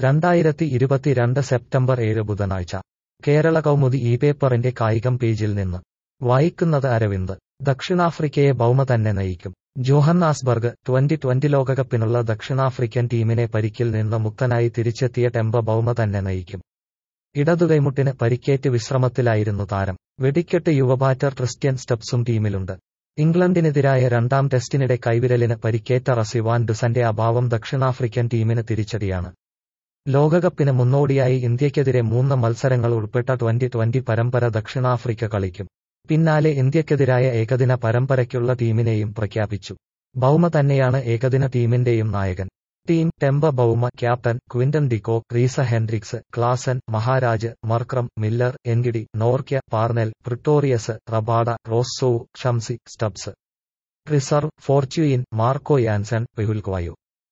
രണ്ടായിരത്തി ഇരുപത്തിരണ്ട് സെപ്റ്റംബർ ഏഴ് ബുധനാഴ്ച കേരള കൗമുദി ഈ പേപ്പറിന്റെ കായികം പേജിൽ നിന്ന് വായിക്കുന്നത് അരവിന്ദ് ദക്ഷിണാഫ്രിക്കയെ ഭൗമ തന്നെ നയിക്കും ജോഹന്നാസ്ബർഗ് ട്വന്റി ട്വന്റി ലോകകപ്പിനുള്ള ദക്ഷിണാഫ്രിക്കൻ ടീമിനെ പരിക്കിൽ നിന്ന് മുക്തനായി തിരിച്ചെത്തിയ ടെമ്പ ഭൗമ തന്നെ നയിക്കും ഇടതുകൈമുട്ടിന് പരിക്കേറ്റ് വിശ്രമത്തിലായിരുന്നു താരം വെടിക്കെട്ട് യുവ ബാറ്റർ ക്രിസ്ത്യൻ സ്റ്റബ്സും ടീമിലുണ്ട് ഇംഗ്ലണ്ടിനെതിരായ രണ്ടാം ടെസ്റ്റിനിടെ കൈവിരലിന് പരിക്കേറ്റ റസിവാൻ ഡുസന്റെ അഭാവം ദക്ഷിണാഫ്രിക്കൻ ടീമിന് തിരിച്ചടിയാണ് ലോകകപ്പിന് മുന്നോടിയായി ഇന്ത്യക്കെതിരെ മൂന്ന് മത്സരങ്ങൾ ഉൾപ്പെട്ട ട്വന്റി ട്വന്റി പരമ്പര ദക്ഷിണാഫ്രിക്ക കളിക്കും പിന്നാലെ ഇന്ത്യക്കെതിരായ ഏകദിന പരമ്പരയ്ക്കുള്ള ടീമിനെയും പ്രഖ്യാപിച്ചു ഭൗമ തന്നെയാണ് ഏകദിന ടീമിന്റെയും നായകൻ team Temba Bavuma captain Quinton de Kock Reeza Hendricks Klaasen Maharaj Markram Miller Ngidi Nortje Parnell Pretorius Rabada Rossouw Shamsi Stubbs reserve Fortuin Marco Jansen പെഹുൽക്വായു